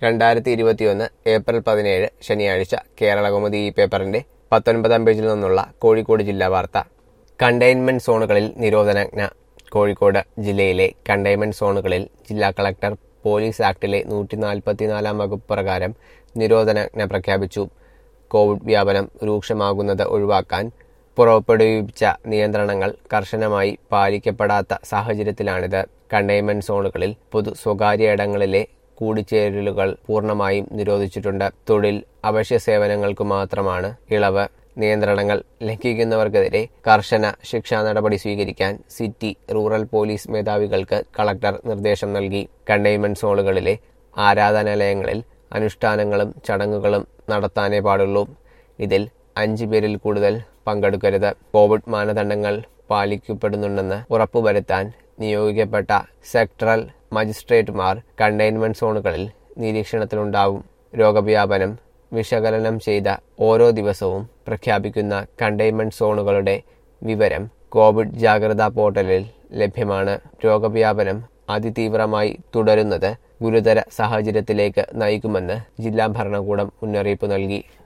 രണ്ടായിരത്തി ഇരുപത്തിയൊന്ന് ഏപ്രിൽ പതിനേഴ് ശനിയാഴ്ച കേരളകൗമുദി ഈ പേപ്പറിന്റെ പത്തൊൻപതാം പേജിൽ നിന്നുള്ള കോഴിക്കോട് ജില്ലാ വാർത്ത കണ്ടെയ്ൻമെന്റ് സോണുകളിൽ നിരോധനാജ്ഞ കോഴിക്കോട് ജില്ലയിലെ കണ്ടെയ്ൻമെന്റ് സോണുകളിൽ ജില്ലാ കളക്ടർ പോലീസ് ആക്ടിലെ നൂറ്റി നാൽപ്പത്തിനാലാം വകുപ്പ് പ്രകാരം നിരോധനാജ്ഞ പ്രഖ്യാപിച്ചു കോവിഡ് വ്യാപനം രൂക്ഷമാകുന്നത് ഒഴിവാക്കാൻ പുറപ്പെടുവിച്ച നിയന്ത്രണങ്ങൾ കർശനമായി പാലിക്കപ്പെടാത്ത സാഹചര്യത്തിലാണിത് കണ്ടെയ്ൻമെന്റ് സോണുകളിൽ പൊതു സ്വകാര്യ ഇടങ്ങളിലെ കൂടിച്ചേരലുകൾ പൂർണ്ണമായും നിരോധിച്ചിട്ടുണ്ട് തൊഴിൽ അവശ്യ സേവനങ്ങൾക്ക് മാത്രമാണ് ഇളവ് നിയന്ത്രണങ്ങൾ ലംഘിക്കുന്നവർക്കെതിരെ കർശന ശിക്ഷാ നടപടി സ്വീകരിക്കാൻ സിറ്റി റൂറൽ പോലീസ് മേധാവികൾക്ക് കളക്ടർ നിർദ്ദേശം നൽകി കണ്ടെയ്ൻമെന്റ് സോണുകളിലെ ആരാധനാലയങ്ങളിൽ അനുഷ്ഠാനങ്ങളും ചടങ്ങുകളും നടത്താനേ പാടുള്ളൂ ഇതിൽ അഞ്ചു പേരിൽ കൂടുതൽ പങ്കെടുക്കരുത് കോവിഡ് മാനദണ്ഡങ്ങൾ പാലിക്കപ്പെടുന്നുണ്ടെന്ന് ഉറപ്പുവരുത്താൻ നിയോഗിക്കപ്പെട്ട സെക്ടറൽ മജിസ്ട്രേറ്റുമാർ കണ്ടെയ്ൻമെന്റ് സോണുകളിൽ നിരീക്ഷണത്തിലുണ്ടാവും രോഗവ്യാപനം വിശകലനം ചെയ്ത ഓരോ ദിവസവും പ്രഖ്യാപിക്കുന്ന കണ്ടെയ്ൻമെന്റ് സോണുകളുടെ വിവരം കോവിഡ് ജാഗ്രതാ പോർട്ടലിൽ ലഭ്യമാണ് രോഗവ്യാപനം അതിതീവ്രമായി തുടരുന്നത് ഗുരുതര സാഹചര്യത്തിലേക്ക് നയിക്കുമെന്ന് ജില്ലാ ഭരണകൂടം മുന്നറിയിപ്പ് നൽകി